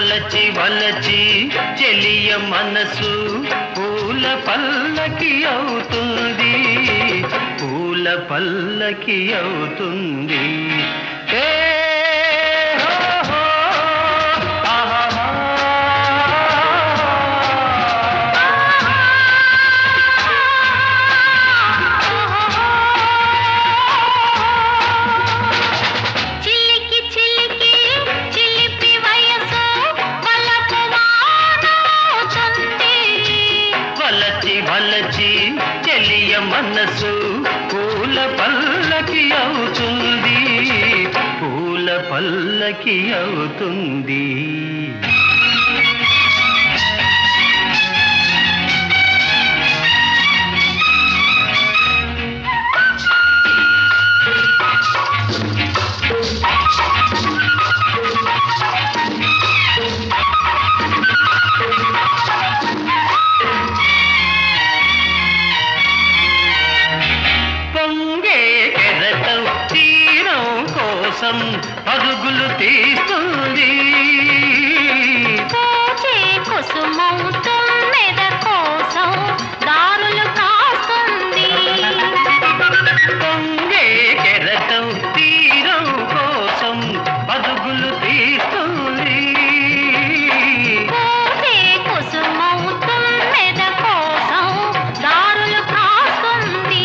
వలచి వలచి చెలియ మనసు పూల పల్లకి అవుతుంది పూల పల్లకి అవుతుంది ఏ హో హో, ఆహాహా. చిలికి చిలికి చిలిపి వయసు వలపు వానవుతుంది. వలచి వలచి చెలియ మనసు పూల పల్లకి అవుతుంది పూల పల్లకి అవుతుంది పొంగే ఎరటం తీరం కోసం పరుగులు తీస్తుంది పూచే కుసుమం తుమ్మెద కోసం దారులు కాస్తుంది. పొంగే కెరటం తీరం కోసం పరుగులు తీస్తుంది పూచే కుసుమం తుమ్మెద కోసం దారులు కాస్తుంది.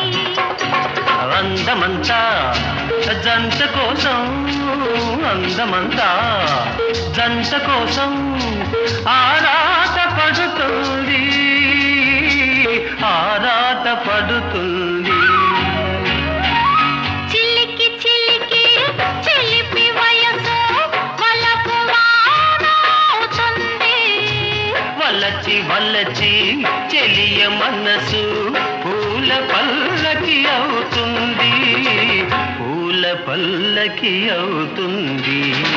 అందమంతా జంట కోసం అందమంతా జంట కోసం ఆరాట పడుతుంది ఆరాట పడుతుంది చిలికి చిలికి చిలిపి వయసు వలపు వానవుతుంది. వలచి వలచి చెలియ మనసు పూల పల్లకి అవుతుంది పూల పల్లకి అవుతుంది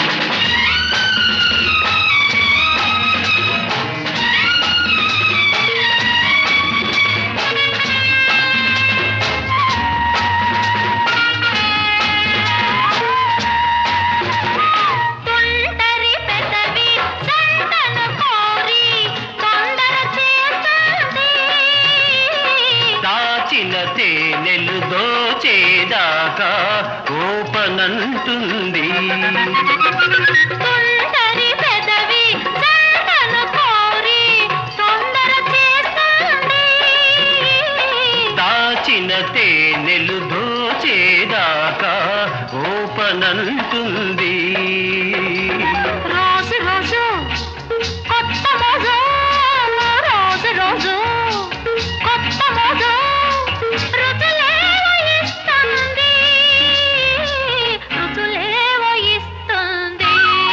తుంటరి పెదవి సంతను కోరి తొందర చేస్తుంది. దాచిన తేనెలు దోచేదాకా ఓపనంటుంది తుంటరి పెదవి సంతను కోరి తొందర చేస్తుంది. దాచిన తేనెలు దోచేదాకా ఓపనంటుంది రోజు రోజు కొత్త మోజు రోజు రోజు కొత్త మోజు రుచులేవో ఇస్తుంది రుచులేవో ఇస్తుంది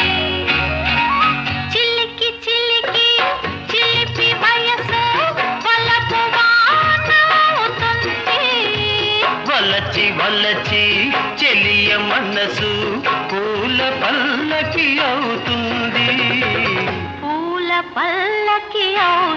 చిలికి చిలికి చిలిపి వయసు వలపు వానవుతుంది. వలచి వలచి చెలియ మనసు పూల పల్లకి అవుతుంది పూల పల్లకి అవుతుంది